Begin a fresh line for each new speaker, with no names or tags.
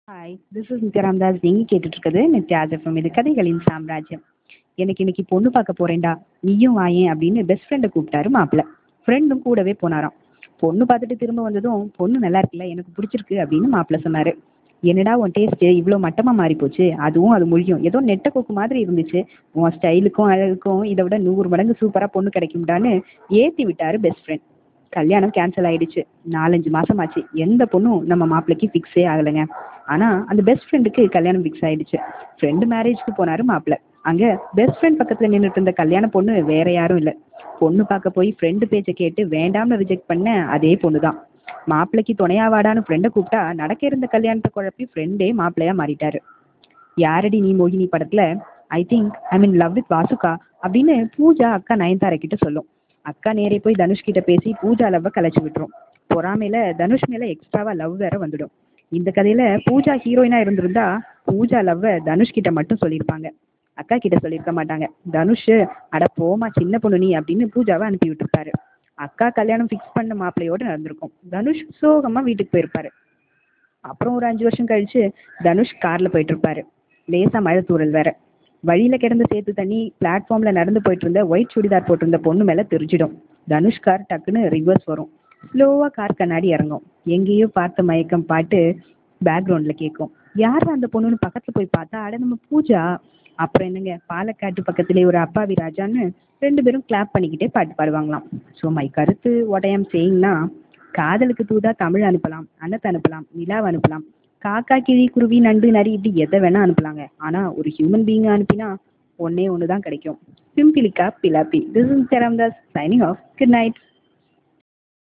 hi this is Nithya Ramdas நீங்கள் கேட்டுட்ருக்குது Nithya FM இது கதைகளின் சாம்ராஜ்யம் எனக்கு இன்னைக்கு பொண்ணு பார்க்க போகிறேன்டா நீயும் வாயேன் அப்படின்னு பெஸ்ட் ஃப்ரெண்டை கூப்பிட்டாரு மாப்பிள்ளை ஃப்ரெண்டும் கூடவே போனாராம் பொண்ணு பார்த்துட்டு திரும்ப வந்ததும் பொண்ணு நல்லா இருக்குல்ல எனக்கு பிடிச்சிருக்கு அப்படின்னு மாப்பிள்ளை சொன்னார் என்னடா உன் டேஸ்ட்டு இவ்வளோ மட்டமாக மாறி போச்சு அதுவும் அது மொழியும் ஏதோ நெட்டை கொக்கு மாதிரி இருந்துச்சு உன் ஸ்டைலுக்கும் அழகுக்கும் இதை விட நூறு மடங்கு சூப்பராக பொண்ணு கிடைக்கும்டான்னு ஏற்றி விட்டார் பெஸ்ட் ஃப்ரெண்ட் கல்யாணம் கேன்சல் ஆயிடுச்சு நாலஞ்சு மாசம் ஆச்சு எந்த பொண்ணும் நம்ம மாப்பிள்ளைக்கு ஃபிக்ஸே ஆகலைங்க ஆனா அந்த பெஸ்ட் ஃப்ரெண்டுக்கு கல்யாணம் ஃபிக்ஸ் ஆயிடுச்சு ஃப்ரெண்டு மேரேஜ்க்கு போனாரு மாப்பிள்ளை அங்க பெஸ்ட் ஃப்ரெண்ட் பக்கத்துல நின்றுட்டு இருந்த கல்யாண பொண்ணு வேற யாரும் இல்ல பொண்ணு பார்க்க போய் ஃப்ரெண்டு பேச்சை கேட்டு வேண்டாம்னு ரிஜெக்ட் பண்ண அதே பொண்ணு தான் மாப்பிள்ளைக்கு துணையா வாடான்னு ஃப்ரெண்டை கூப்பிட்டா நடக்க இருந்த கல்யாணத்தை குழப்பி ஃப்ரெண்டே மாப்பிள்ளையா மாறிட்டாரு யாரடி நீ மோகினி படத்துல I think I mean love with Vasuka அப்படின்னு பூஜா அக்கா நயன்தாரா கிட்ட சொல்லும் அக்கா நேரே போய் தனுஷ் கிட்ட பேசி பூஜா லவ்வை கலைச்சு விட்டுரும் பொறாமையில தனுஷ் மேல எக்ஸ்ட்ராவா லவ் வேற வந்துடும் இந்த கதையில பூஜா ஹீரோயினா இருந்திருந்தா பூஜா லவ்வை தனுஷ் கிட்ட மட்டும் சொல்லியிருப்பாங்க அக்கா கிட்ட சொல்லியிருக்க மாட்டாங்க தனுஷ் அட போமா சின்ன பொண்ணு நீ அப்படின்னு பூஜாவை அனுப்பி விட்டுருப்பாரு அக்கா கல்யாணம் ஃபிக்ஸ் பண்ண மாப்பிள்ளையோட நடந்திருக்கும் தனுஷ் சோகமா வீட்டுக்கு போயிருப்பாரு அப்புறம் ஒரு அஞ்சு வருஷம் கழிச்சு தனுஷ் கார்ல போயிட்டு இருப்பாரு லேசா மழை தூறல் வேற வழியில கிடந்த சேத்து தண்ணி பிளாட்ஃபார்ம்ல நடந்து போயிட்டு இருந்த ஒயிட் சுடிதார் போட்டிருந்த பொண்ணு மேல தெரிஞ்சிடும் தனுஷ் கார் டக்குன்னு ரிவர்ஸ் வரும் ஸ்லோவா கார் கண்ணாடி இறங்கும் எங்கேயோ பார்த்த மயக்கம் பாட்டு பேக்ரவுண்ட்ல கேட்கும் யார் அந்த பொண்ணுன்னு பக்கத்துல போய் பார்த்தா அட நம்ம பூஜா அப்புறம் என்னங்க பாலக்காட்டு பக்கத்திலே ஒரு அப்பாவி ராஜான்னு ரெண்டு பேரும் கிளாப் பண்ணிக்கிட்டே பாட்டு பாடுவாங்களாம் ஸோ மை கருத்து வாட் ஐ ஆம் சேயிங்னா காதலுக்கு தூதா தமிழ் அனுப்பலாம் அன்னத்தை அனுப்பலாம் நிலாவை அனுப்பலாம் காக்கா கிளி குருவி நண்டு நரி இப்படி எதை வேணா அனுப்பலாங்க ஆனா ஒரு ஹியூமன் பீயிங் அனுப்பினா ஒன்னே ஒன்று தான் கிடைக்கும் சிம்பிளிக்கா பிலாப்பி this is signing off good night